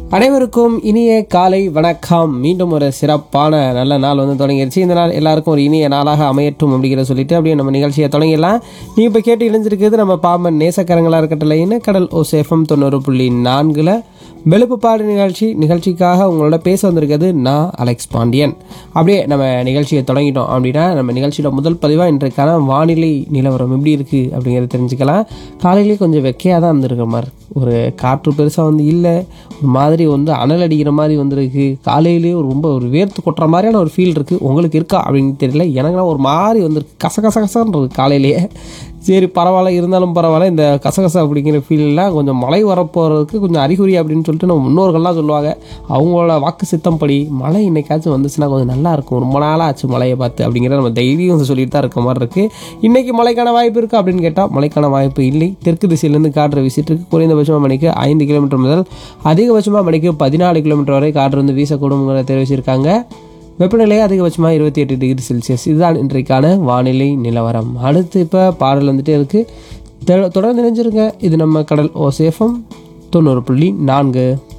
அனைவருக்கும் இனிய காலை வணக்கம் மீண்டும் ஒரு சிறப்பான நல்ல நாள் வந்து தொடங்கிருச்சு இந்த நாள் எல்லாருக்கும் ஒரு இனிய நாளாக அமையட்டும் அப்படிங்கிறத சொல்லிட்டு அப்படியே நம்ம நிகழ்ச்சியை தொடங்கிடலாம் நீ இப்போ கேட்டு இணைஞ்சிருக்கிறது நம்ம பாம்பன் நேசக்கரங்களா இருக்கட்டலைன்னு கடல் ஓ சேஃபம் தொண்ணூறு புள்ளி நான்குல வெளுப்புப்பாடு நிகழ்ச்சி நிகழ்ச்சிக்காக உங்களோட பேச வந்திருக்கிறது நான் அலெக்ஸ் பாண்டியன் அப்படியே நம்ம நிகழ்ச்சியை தொடங்கிட்டோம் அப்படின்னா நம்ம நிகழ்ச்சியோட முதல் பதிவாக இன்றைக்கான வானிலை நிலவரம் எப்படி இருக்குது அப்படிங்கிறத தெரிஞ்சுக்கலாம் காலையிலேயே கொஞ்சம் வெக்கையாக தான் இருந்திருக்க மாதிரி ஒரு காற்று பெருசாக வந்து இல்லை ஒரு மாதிரி வந்து அனல் அடிக்கிற மாதிரி வந்திருக்கு காலையிலேயே ஒரு ரொம்ப ஒரு வேர்த்து கொட்டுற மாதிரியான ஒரு ஃபீல் இருக்குது உங்களுக்கு இருக்கா அப்படின்னு தெரியல எனக்குலாம் ஒரு மாதிரி வந்துருக்கு கச கச கசன்றது காலையிலேயே சரி பரவாயில்ல இருந்தாலும் பரவாயில்ல இந்த கசகச அப்படிங்கிற ஃபீல்லாம் கொஞ்சம் மழை வரப்போகிறதுக்கு கொஞ்சம் அறிகுறி அப்படின்னு சொல்லிட்டு நம்ம முன்னோர்கள்லாம் சொல்லுவாங்க அவங்களோட வாக்கு சித்தம்படி மழை இன்னைக்காச்சும் வந்துச்சுன்னா கொஞ்சம் நல்லா இருக்கும் ரொம்ப நாளாக ஆச்சு மழையை பார்த்து அப்படிங்கிறத நம்ம தைரியம் சொல்லிட்டு தான் இருக்க மாதிரி இருக்குது இன்றைக்கி மழைக்கான வாய்ப்பு இருக்குது அப்படின்னு கேட்டால் மழைக்கான வாய்ப்பு இல்லை தெற்கு திசையிலேருந்து காற்று வீசிட்டு இருக்கு குறைந்தபட்சமாக மணிக்கு ஐந்து கிலோமீட்டர் முதல் அதிகபட்சமாக மணிக்கு பதினாலு கிலோமீட்டர் வரை காற்று வந்து வீசக்கூடும்ங்கிறத தெரிவிச்சிருக்காங்க வெப்பநிலை அதிகபட்சமாக இருபத்தி எட்டு டிகிரி செல்சியஸ் இதுதான் இன்றைக்கான வானிலை நிலவரம் அடுத்து இப்போ பாடல் வந்துட்டே இருக்குது தொடர்ந்து நினைஞ்சிருங்க இது நம்ம கடல் ஓசேஃபம் தொண்ணூறு புள்ளி நான்கு